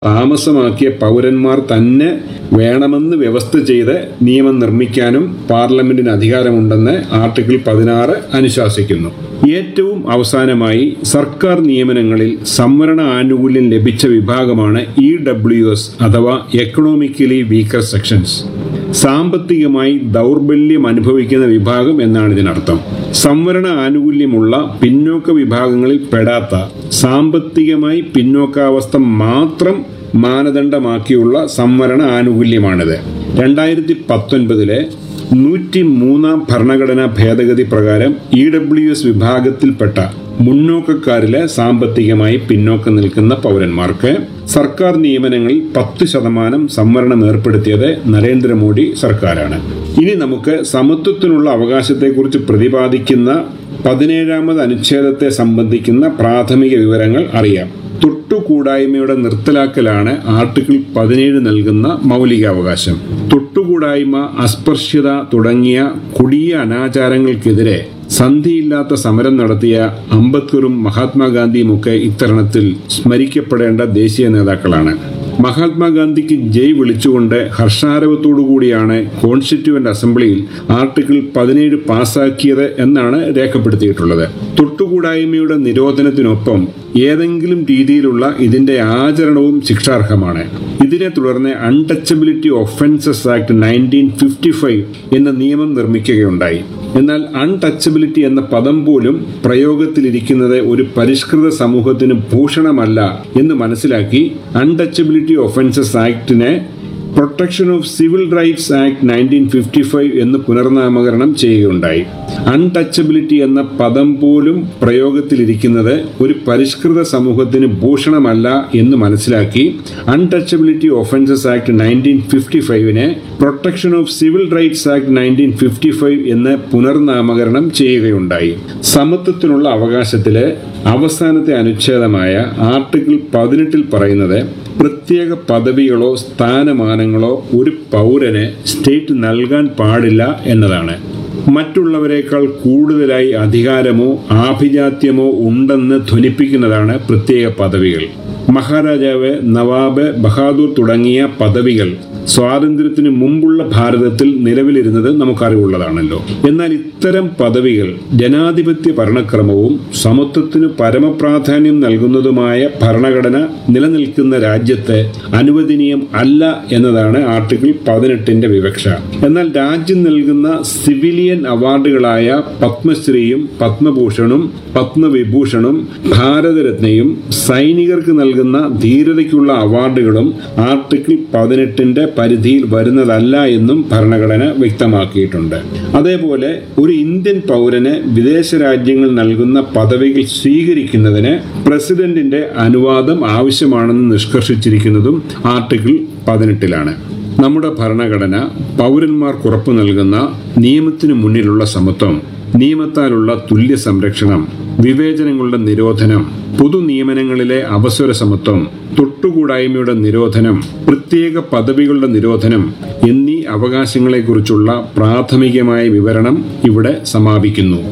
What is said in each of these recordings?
താമസമാക്കിയ പൗരന്മാർ തന്നെ വേണമെന്ന് വ്യവസ്ഥ ചെയ്ത് നിയമം നിർമ്മിക്കാനും പാർലമെന്റിന് അധികാരമുണ്ടെന്ന് ആർട്ടിക്കിൾ പതിനാറ് അനുശാസിക്കുന്നു ഏറ്റവും അവസാനമായി സർക്കാർ നിയമനങ്ങളിൽ സംവരണ ആനുകൂല്യം ലഭിച്ച വിഭാഗമാണ് ഇ ഡബ്ല്യു എസ് അഥവാ എക്കണോമിക്കലി വീക്കർ സെക്ഷൻസ് സാമ്പത്തികമായി ദൗർബല്യം അനുഭവിക്കുന്ന വിഭാഗം എന്നാണ് ഇതിനർത്ഥം സംവരണ ആനുകൂല്യമുള്ള പിന്നോക്ക വിഭാഗങ്ങളിൽ പെടാത്ത സാമ്പത്തികമായി പിന്നോക്കാവസ്ഥ മാത്രം മാനദണ്ഡമാക്കിയുള്ള സംവരണ ആനുകൂല്യമാണിത് രണ്ടായിരത്തി പത്തൊൻപതിലെ നൂറ്റി മൂന്നാം ഭരണഘടനാ ഭേദഗതി പ്രകാരം ഇ ഡബ്ല്യു എസ് വിഭാഗത്തിൽപ്പെട്ട മുന്നോക്കക്കാരിലെ സാമ്പത്തികമായി പിന്നോക്കം നിൽക്കുന്ന പൗരന്മാർക്ക് സർക്കാർ നിയമനങ്ങളിൽ പത്ത് ശതമാനം സംവരണം ഏർപ്പെടുത്തിയത് നരേന്ദ്രമോദി സർക്കാരാണ് ഇനി നമുക്ക് സമത്വത്തിനുള്ള അവകാശത്തെക്കുറിച്ച് പ്രതിപാദിക്കുന്ന പതിനേഴാമത് അനുച്ഛേദത്തെ സംബന്ധിക്കുന്ന പ്രാഥമിക വിവരങ്ങൾ അറിയാം തൊട്ടുകൂടായ്മയുടെ നിർത്തലാക്കലാണ് ആർട്ടിക്കിൾ പതിനേഴ് നൽകുന്ന മൗലികാവകാശം തൊട്ടുകൂടായ്മ അസ്പർശ്യത തുടങ്ങിയ കൊടിയ അനാചാരങ്ങൾക്കെതിരെ സന്ധിയില്ലാത്ത സമരം നടത്തിയ അംബേദ്കറും മഹാത്മാഗാന്ധിയുമൊക്കെ ഇത്തരണത്തിൽ സ്മരിക്കപ്പെടേണ്ട ദേശീയ നേതാക്കളാണ് മഹാത്മാഗാന്ധിക്ക് ജയ് വിളിച്ചുകൊണ്ട് ഹർഷാരവത്തോടുകൂടിയാണ് കോൺസ്റ്റിറ്റ്യൂവന്റ് അസംബ്ലിയിൽ ആർട്ടിക്കിൾ പതിനേഴ് പാസാക്കിയത് എന്നാണ് രേഖപ്പെടുത്തിയിട്ടുള്ളത് തൊട്ടുകൂടായ്മയുടെ നിരോധനത്തിനൊപ്പം ഏതെങ്കിലും രീതിയിലുള്ള ഇതിന്റെ ആചരണവും ശിക്ഷാർഹമാണ് ഇതിനെ തുടർന്ന് untouchability offences act nineteen fifty five എന്ന നിയമം നിർമ്മിക്കുകയുണ്ടായി എന്നാൽ അൺടച്ചബിലിറ്റി എന്ന പദം പോലും പ്രയോഗത്തിലിരിക്കുന്നത് ഒരു പരിഷ്കൃത സമൂഹത്തിന് ഭൂഷണമല്ല എന്ന് മനസ്സിലാക്കി അൺടച്ചബിലിറ്റി ഒഫൻസസ് ആക്ടിനെ protection of civil rights act nineteen fifty five എന്ന് പുനർനാമകരണം ചെയ്യുകയുണ്ടായി അൺടച്ചബിലിറ്റി എന്ന പദം പോലും പ്രയോഗത്തിലിരിക്കുന്നത് ഒരു പരിഷ്കൃത സമൂഹത്തിന് ഭൂഷണമല്ല എന്ന് മനസ്സിലാക്കി untouchability offences act nineteen fifty ഫൈവിനെ protection of civil rights act nineteen fifty five എന്ന് പുനർനാമകരണം ചെയ്യുകയുണ്ടായി സമത്വത്തിനുള്ള അവകാശത്തിലെ അവസാനത്തെ അനുച്ഛേദമായ ആർട്ടിക്കിൾ പതിനെട്ടിൽ പറയുന്നത് പ്രത്യേക പദവികളോ സ്ഥാനമാനങ്ങളോ ഒരു പൗരന് സ്റ്റേറ്റ് നൽകാൻ പാടില്ല എന്നതാണ് മറ്റുള്ളവരെക്കാൾ കൂടുതലായി അധികാരമോ ആഭിജാത്യമോ ഉണ്ടെന്ന് ധ്വനിപ്പിക്കുന്നതാണ് പ്രത്യേക പദവികൾ മഹാരാജാവ് നവാബ് ബഹാദൂർ തുടങ്ങിയ പദവികൾ സ്വാതന്ത്ര്യത്തിന് മുമ്പുള്ള ഭാരതത്തിൽ നിലവിലിരുന്നത് നമുക്കറിവുള്ളതാണല്ലോ എന്നാൽ ഇത്തരം പദവികൾ ജനാധിപത്യ ഭരണക്രമവും സമത്വത്തിന് പരമപ്രാധാന്യം നൽകുന്നതുമായ ഭരണഘടന നിലനിൽക്കുന്ന രാജ്യത്ത് അനുവദനീയം അല്ല എന്നതാണ് ആർട്ടിക്കിൾ പതിനെട്ടിന്റെ വിവക്ഷ എന്നാൽ രാജ്യം നൽകുന്ന സിവിലിയൻ അവാർഡുകളായ പത്മശ്രീയും പത്മഭൂഷണും പത്മവിഭൂഷണും ഭാരതരത്നയും സൈനികർക്ക് നൽകുന്ന ധീരതയ്ക്കുള്ള അവാർഡുകളും ആർട്ടിക്കിൾ പതിനെട്ടിന്റെ പരിധിയിൽ വരുന്നതല്ല എന്നും ഭരണഘടന വ്യക്തമാക്കിയിട്ടുണ്ട് അതേപോലെ ഒരു ഇന്ത്യൻ പൗരന് വിദേശ രാജ്യങ്ങൾ നൽകുന്ന പദവികൾ സ്വീകരിക്കുന്നതിന് പ്രസിഡന്റിന്റെ അനുവാദം ആവശ്യമാണെന്ന് നിഷ്കർഷിച്ചിരിക്കുന്നതും ആർട്ടിക്കിൾ പതിനെട്ടിലാണ് നമ്മുടെ ഭരണഘടന പൗരന്മാർക്ക് ഉറപ്പു നൽകുന്ന നിയമത്തിനു മുന്നിലുള്ള സമത്വം നിയമത്താലുള്ള തുല്യ സംരക്ഷണം വിവേചനങ്ങളുടെ നിരോധനം പൊതു നിയമനങ്ങളിലെ അവസര സമത്വം തൊട്ടുകൂടായ്മയുടെ നിരോധനം പ്രത്യേക പദവികളുടെ നിരോധനം എന്നീ അവകാശങ്ങളെക്കുറിച്ചുള്ള പ്രാഥമികമായ വിവരണം ഇവിടെ സമാപിക്കുന്നു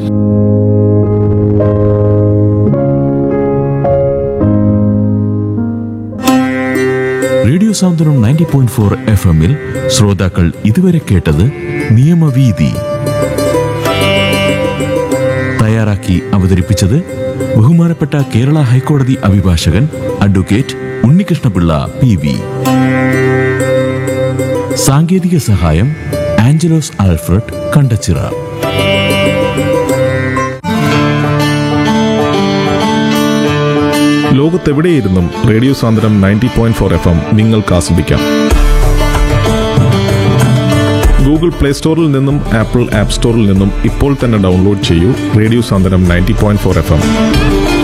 radio Santhwanam ninety point four F എമ്മിൽ ശ്രോതാക്കൾ ഇതുവരെ കേട്ടത് നിയമവീതി തയ്യാറാക്കി അവതരിപ്പിച്ചത് ബഹുമാനപ്പെട്ട കേരള ഹൈക്കോടതി അഭിഭാഷകൻ അഡ്വക്കേറ്റ് ഉണ്ണികൃഷ്ണപിള്ള പി വി സാങ്കേതിക സഹായം ആഞ്ചലോസ് ആൽഫ്രഡ് കണ്ടച്ചിറ ലോകത്തെവിടെയിരുന്നും radio Sandram ninety point four F M നിങ്ങൾക്ക് ആസ്വദിക്കാം ഗൂഗിൾ പ്ലേ സ്റ്റോറിൽ നിന്നും ആപ്പിൾ ആപ്പ് സ്റ്റോറിൽ നിന്നും ഇപ്പോൾ തന്നെ ഡൗൺലോഡ് ചെയ്യൂ radio Sandram ninety point four F M